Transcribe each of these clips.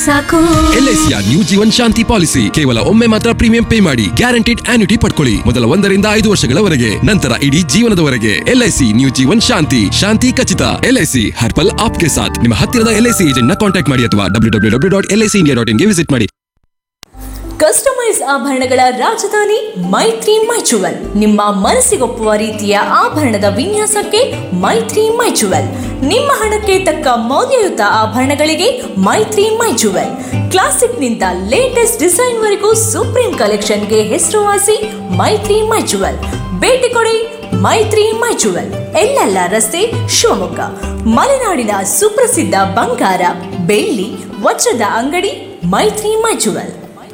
ಸಾಕು ಎಲ್ಐಸಿಯ new Jeevan Shanti policy ಕೇವಲ ಒಮ್ಮೆ ಮಾತ್ರ ಪ್ರೀಮಿಯಂ ಪೇ ಮಾಡಿ ಗ್ಯಾರಂಟಿಡ್ ಆನ್ಯುಟಿ ಪಡ್ಕೊಳ್ಳಿ ಮೊದಲ ಒಂದರಿಂದ ಐದು ವರ್ಷಗಳವರೆಗೆ ನಂತರ ಇಡೀ ಜೀವನದವರೆಗೆ ಎಲ್ಐಸಿ ನ್ಯೂ ಜೀವನ್ ಶಾಂತಿ ಶಾಂತಿ ಖಚಿತ ಎಲ್ಐಸಿ ಹರ್ಪಲ್ ಆಪ್ಗೆ ಸಾಥ್ ನಿಮ್ಮ ಹತ್ತಿರದ ಎಲ್ಐಸಿ ಏಜೆಂಟ್ ನ ಕಾಂಟ್ಯಾಕ್ಟ್ ಮಾಡಿ ಅಥವಾ W W W dot LIC India dot ಇನ್ಗೆ ವಿಸಿಟ್ ಮಾಡಿ ಕಸ್ಟಮೈಸ್ ಆಭರಣಗಳ ರಾಜಧಾನಿ ಮೈತ್ರಿ ಮೈಚುವಲ್ ನಿಮ್ಮ ಮನಸ್ಸಿಗೊಪ್ಪುವ ರೀತಿಯ ಆಭರಣದ ವಿನ್ಯಾಸಕ್ಕೆ ಮೈತ್ರಿ ಮೈಚುವಲ್ ನಿಮ್ಮ ಹಣಕ್ಕೆ ತಕ್ಕ ಮೌಲ್ಯಯುತ ಆಭರಣಗಳಿಗೆ ಮೈತ್ರಿ ಮೈಚುವಲ್ ಕ್ಲಾಸಿಕ್ನಿಂದ ಲೇಟೆಸ್ಟ್ ಡಿಸೈನ್ ವರೆಗೂ ಸುಪ್ರೀಂ ಕಲೆಕ್ಷನ್ಗೆ ಹೆಸರುವಾಸಿ ಮೈತ್ರಿ ಮೈಚುವಲ್ ಭೇಟಿ ಕೊಡಿ ಮೈತ್ರಿ ಮೈಚುವಲ್ ಎಲ್ಲೆಲ್ಲ ರಸ್ತೆ ಶಿವಮೊಗ್ಗ ಮಲೆನಾಡಿನ ಸುಪ್ರಸಿದ್ಧ ಬಂಗಾರ ಬೆಳ್ಳಿ ವಜ್ರದ ಅಂಗಡಿ ಮೈತ್ರಿ ಮೈಚುವಲ್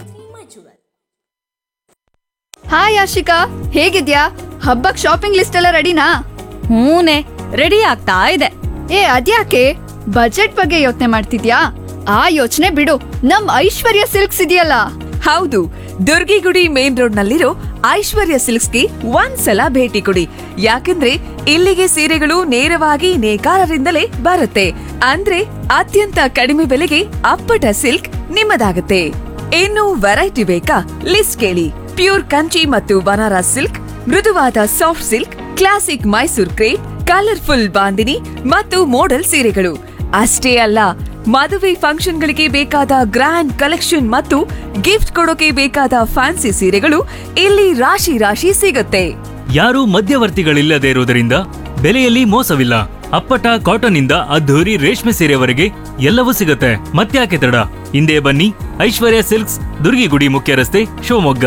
ಹಾಯ್ ಆಶಿಕಾ ಹೇಗಿದ್ಯಾ ಹಬ್ಬಕ್ ಶಾಪಿಂಗ್ ಲಿಸ್ಟ್ ಎಲ್ಲ ರೆಡಿನಾ ಹೂನೆ ರೆಡಿ ಆಗ್ತಾ ಇದೆ ಏ ಅದ್ಯಾಕೆ ಬಜೆಟ್ ಬಗ್ಗೆ ಯೋಚನೆ ಮಾಡ್ತಿದ್ಯಾ ಆ ಯೋಚನೆ ಬಿಡು ನಮ್ ಐಶ್ವರ್ಯ ಸಿಲ್ಕ್ಸ್ ಇದೆಯಲ್ಲ ಹೌದು ದುರ್ಗಿಗುಡಿ ಮೇನ್ ರೋಡ್ ನಲ್ಲಿರೋ ಐಶ್ವರ್ಯ ಸಿಲ್ಕ್ಸ್ಗೆ ಒಂದ್ಸಲ ಭೇಟಿ ಕೊಡಿ ಯಾಕಂದ್ರೆ ಇಲ್ಲಿಗೆ ಸೀರೆಗಳು ನೇರವಾಗಿ ನೇಕಾರರಿಂದಲೇ ಬರುತ್ತೆ ಅಂದ್ರೆ ಅತ್ಯಂತ ಕಡಿಮೆ ಬೆಲೆಗೆ ಅಪ್ಪಟ ಸಿಲ್ಕ್ ನಿಮ್ಮದಾಗುತ್ತೆ ಇನ್ನು ವೆರೈಟಿ ಬೇಕಾ ಲಿಸ್ಟ್ ಕೇಳಿ ಪ್ಯೂರ್ ಕಂಚಿ ಮತ್ತು ಬನಾರಸ್ ಸಿಲ್ಕ್ ಮೃದುವಾದ soft silk classic Mysore crepe colourful bandhani ಮತ್ತು ಮೋಡಲ್ ಸೀರೆಗಳು ಅಷ್ಟೇ ಅಲ್ಲ ಮದುವೆ ಫಂಕ್ಷನ್ಗಳಿಗೆ ಬೇಕಾದ ಗ್ರ್ಯಾಂಡ್ ಕಲೆಕ್ಷನ್ ಮತ್ತು ಗಿಫ್ಟ್ ಕೊಡೋಕೆ ಬೇಕಾದ ಫ್ಯಾನ್ಸಿ ಸೀರೆಗಳು ಇಲ್ಲಿ ರಾಶಿ ರಾಶಿ ಸಿಗುತ್ತೆ ಯಾರೂ ಮಧ್ಯವರ್ತಿಗಳಿಲ್ಲದೆ ಇರುವುದರಿಂದ ಬೆಲೆಯಲ್ಲಿ ಮೋಸವಿಲ್ಲ ಅಪ್ಪಟ ಕಾಟನ್ ಇಂದ ಅದ್ಧೂರಿ ರೇಷ್ಮೆ ಸೀರೆವರೆಗೆ ಎಲ್ಲವೂ ಸಿಗುತ್ತೆ ಮತ್ತ್ಯಾಕೆ ತಡ ಹಿಂದೆ ಬನ್ನಿ ಐಶ್ವರ್ಯ ಸಿಲ್ಕ್ಸ್ ದುರ್ಗಿಗುಡಿ ಮುಖ್ಯ ರಸ್ತೆ ಶಿವಮೊಗ್ಗ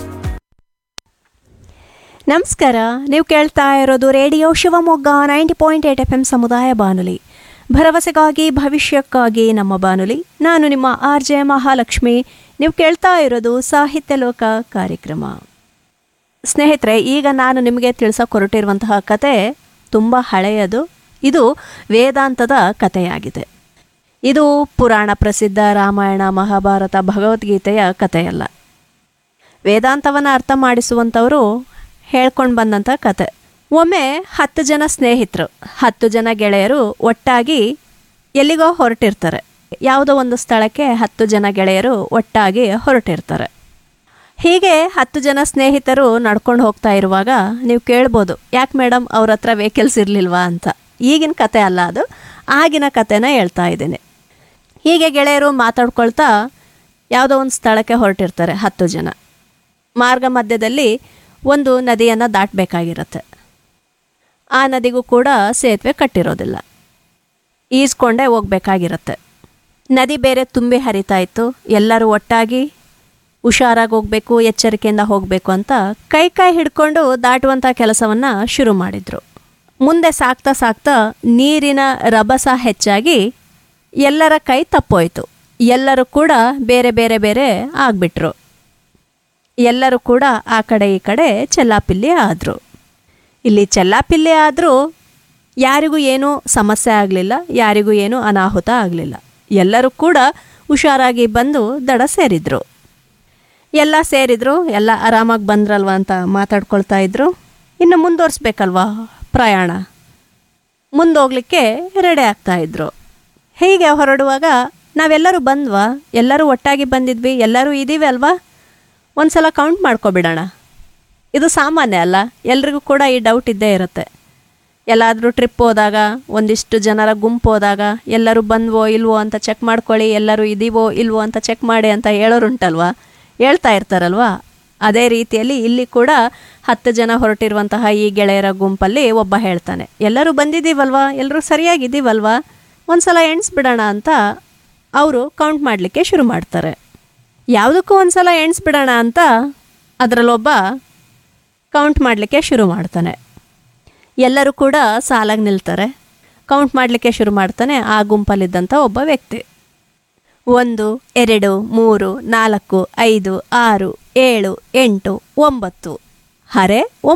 ನಮಸ್ಕಾರ ನೀವು ಕೇಳ್ತಾ ಇರೋದು radio Shivamogga ninety point eight F M ಸಮುದಾಯ ಬಾನುಲಿ ಭರವಸೆಗಾಗಿ ಭವಿಷ್ಯಕ್ಕಾಗಿ ನಮ್ಮ ಬಾನುಲಿ ನಾನು ನಿಮ್ಮ ಆರ್ ಜೆ ಮಹಾಲಕ್ಷ್ಮಿ ನೀವು ಕೇಳ್ತಾ ಇರೋದು ಸಾಹಿತ್ಯ ಲೋಕ ಕಾರ್ಯಕ್ರಮ ಸ್ನೇಹಿತರೆ ಈಗ ನಾನು ನಿಮಗೆ ತಿಳಿಸೋಕೆ ಹೊರಟಿರುವಂತಹ ಕತೆ ತುಂಬ ಹಳೆಯದು ಇದು ವೇದಾಂತದ ಕಥೆಯಾಗಿದೆ ಇದು ಪುರಾಣ ಪ್ರಸಿದ್ಧ ರಾಮಾಯಣ ಮಹಾಭಾರತ ಭಗವದ್ಗೀತೆಯ ಕಥೆಯಲ್ಲ ವೇದಾಂತವನ್ನು ಅರ್ಥ ಮಾಡಿಸುವಂಥವರು ಹೇಳ್ಕೊಂಡು ಬಂದಂಥ ಕತೆ ಒಮ್ಮೆ ಹತ್ತು ಜನ ಸ್ನೇಹಿತರು ಹತ್ತು ಜನ ಗೆಳೆಯರು ಒಟ್ಟಾಗಿ ಎಲ್ಲಿಗೋ ಹೊರಟಿರ್ತಾರೆ ಯಾವುದೋ ಒಂದು ಸ್ಥಳಕ್ಕೆ ಹತ್ತು ಜನ ಗೆಳೆಯರು ಒಟ್ಟಾಗಿ ಹೊರಟಿರ್ತಾರೆ ಹೀಗೆ ಹತ್ತು ಜನ ಸ್ನೇಹಿತರು ನಡ್ಕೊಂಡು ಹೋಗ್ತಾ ಇರುವಾಗ ನೀವು ಕೇಳ್ಬೋದು ಯಾಕೆ ಮೇಡಮ್ ಅವ್ರ ಹತ್ರ ವೆಹಿಕಲ್ಸ್ ಇರಲಿಲ್ವಾ ಅಂತ ಈಗಿನ ಕತೆ ಅಲ್ಲ ಅದು ಆಗಿನ ಕತೆನ ಹೇಳ್ತಾ ಇದ್ದೀನಿ ಹೀಗೆ ಗೆಳೆಯರು ಮಾತಾಡ್ಕೊಳ್ತಾ ಯಾವುದೋ ಒಂದು ಸ್ಥಳಕ್ಕೆ ಹೊರಟಿರ್ತಾರೆ ಹತ್ತು ಜನ ಮಾರ್ಗ ಮಧ್ಯದಲ್ಲಿ ಒಂದು ನದಿಯನ್ನು ದಾಟಬೇಕಾಗಿರುತ್ತೆ ಆ ನದಿಗೂ ಕೂಡ ಸೇತುವೆ ಕಟ್ಟಿರೋದಿಲ್ಲ ಈಸ್ಕೊಂಡೇ ಹೋಗ್ಬೇಕಾಗಿರುತ್ತೆ ನದಿ ಬೇರೆ ತುಂಬಿ ಹರಿತಾ ಇತ್ತು ಎಲ್ಲರೂ ಒಟ್ಟಾಗಿ ಹುಷಾರಾಗಿ ಹೋಗಬೇಕು ಎಚ್ಚರಿಕೆಯಿಂದ ಹೋಗಬೇಕು ಅಂತ ಕೈ ಕೈ ಹಿಡ್ಕೊಂಡು ದಾಟುವಂಥ ಕೆಲಸವನ್ನು ಶುರು ಮಾಡಿದರು ಮುಂದೆ ಸಾಕ್ತಾ ಸಾಕ್ತಾ ನೀರಿನ ರಭಸ ಹೆಚ್ಚಾಗಿ ಎಲ್ಲರ ಕೈ ತಪ್ಪೋಯ್ತು ಎಲ್ಲರೂ ಕೂಡ ಬೇರೆ ಬೇರೆ ಬೇರೆ ಆಗಿಬಿಟ್ರು ಎಲ್ಲರೂ ಕೂಡ ಆ ಕಡೆ ಈ ಕಡೆ ಚೆಲ್ಲಾಪಿಲ್ಲಿ ಆದರು ಇಲ್ಲಿ ಚೆಲ್ಲಾಪಿಲ್ಲಿ ಆದರೂ ಯಾರಿಗೂ ಏನೂ ಸಮಸ್ಯೆ ಆಗಲಿಲ್ಲ ಯಾರಿಗೂ ಏನೂ ಅನಾಹುತ ಆಗಲಿಲ್ಲ ಎಲ್ಲರೂ ಕೂಡ ಹುಷಾರಾಗಿ ಬಂದು ದಡ ಸೇರಿದ್ರು ಎಲ್ಲ ಸೇರಿದ್ರು ಎಲ್ಲ ಆರಾಮಾಗಿ ಬಂದ್ರಲ್ವ ಅಂತ ಮಾತಾಡ್ಕೊಳ್ತಾ ಇದ್ರು ಇನ್ನು ಮುಂದುವರಿಸ್ಬೇಕಲ್ವಾ ಪ್ರಯಾಣ ಮುಂದೋಗ್ಲಿಕ್ಕೆ ರೆಡಿ ಆಗ್ತಾ ಇದ್ರು ಹೀಗೆ ಹೊರಡುವಾಗ ನಾವೆಲ್ಲರೂ ಬಂದ್ವಾ ಎಲ್ಲರೂ ಒಟ್ಟಾಗಿ ಬಂದಿದ್ವಿ ಎಲ್ಲರೂ ಇದ್ದೀವಿ ಅಲ್ವಾ ಒಂದು ಸಲ ಕೌಂಟ್ ಮಾಡ್ಕೊಬಿಡೋಣ ಇದು ಸಾಮಾನ್ಯ ಅಲ್ಲ ಎಲ್ರಿಗೂ ಕೂಡ ಈ ಡೌಟ್ ಇದ್ದೇ ಇರುತ್ತೆ ಎಲ್ಲಾದರೂ ಟ್ರಿಪ್ ಹೋದಾಗ ಒಂದಿಷ್ಟು ಜನರ ಗುಂಪು ಹೋದಾಗ ಎಲ್ಲರೂ ಬಂದ್ವೋ ಇಲ್ವೋ ಅಂತ ಚೆಕ್ ಮಾಡ್ಕೊಳ್ಳಿ ಎಲ್ಲರೂ ಇದೀವೋ ಇಲ್ವೋ ಅಂತ ಚೆಕ್ ಮಾಡಿ ಅಂತ ಹೇಳೋರುಂಟಲ್ವಾ ಹೇಳ್ತಾ ಇರ್ತಾರಲ್ವಾ ಅದೇ ರೀತಿಯಲ್ಲಿ ಇಲ್ಲಿ ಕೂಡ ಹತ್ತು ಜನ ಹೊರಟಿರುವಂತಹ ಈ ಗೆಳೆಯರ ಗುಂಪಲ್ಲಿ ಒಬ್ಬ ಹೇಳ್ತಾನೆ ಎಲ್ಲರೂ ಬಂದಿದ್ದೀವಲ್ವಾ ಎಲ್ಲರೂ ಸರಿಯಾಗಿದ್ದೀವಲ್ವಾ ಒಂದು ಸಲ ಎಣಿಸ್ಬಿಡೋಣ ಅಂತ ಅವರು ಕೌಂಟ್ ಮಾಡಲಿಕ್ಕೆ ಶುರು ಮಾಡ್ತಾರೆ ಯಾವುದಕ್ಕೂ ಒಂದು ಸಲ ಎಣಿಸ್ಬಿಡೋಣ ಅಂತ ಅದರಲ್ಲೊಬ್ಬ ಕೌಂಟ್ ಮಾಡಲಿಕ್ಕೆ ಶುರು ಮಾಡ್ತಾನೆ ಎಲ್ಲರೂ ಕೂಡ ಸಾಲಾಗಿ ನಿಲ್ತಾರೆ ಕೌಂಟ್ ಮಾಡಲಿಕ್ಕೆ ಶುರು ಮಾಡ್ತಾನೆ ಆ ಗುಂಪಲ್ಲಿದ್ದಂಥ ಒಬ್ಬ ವ್ಯಕ್ತಿ ಒಂದು ಎರಡು ಮೂರು ನಾಲ್ಕು ಐದು ಆರು ಏಳು ಎಂಟು ಒಂಬತ್ತು ಹರೆ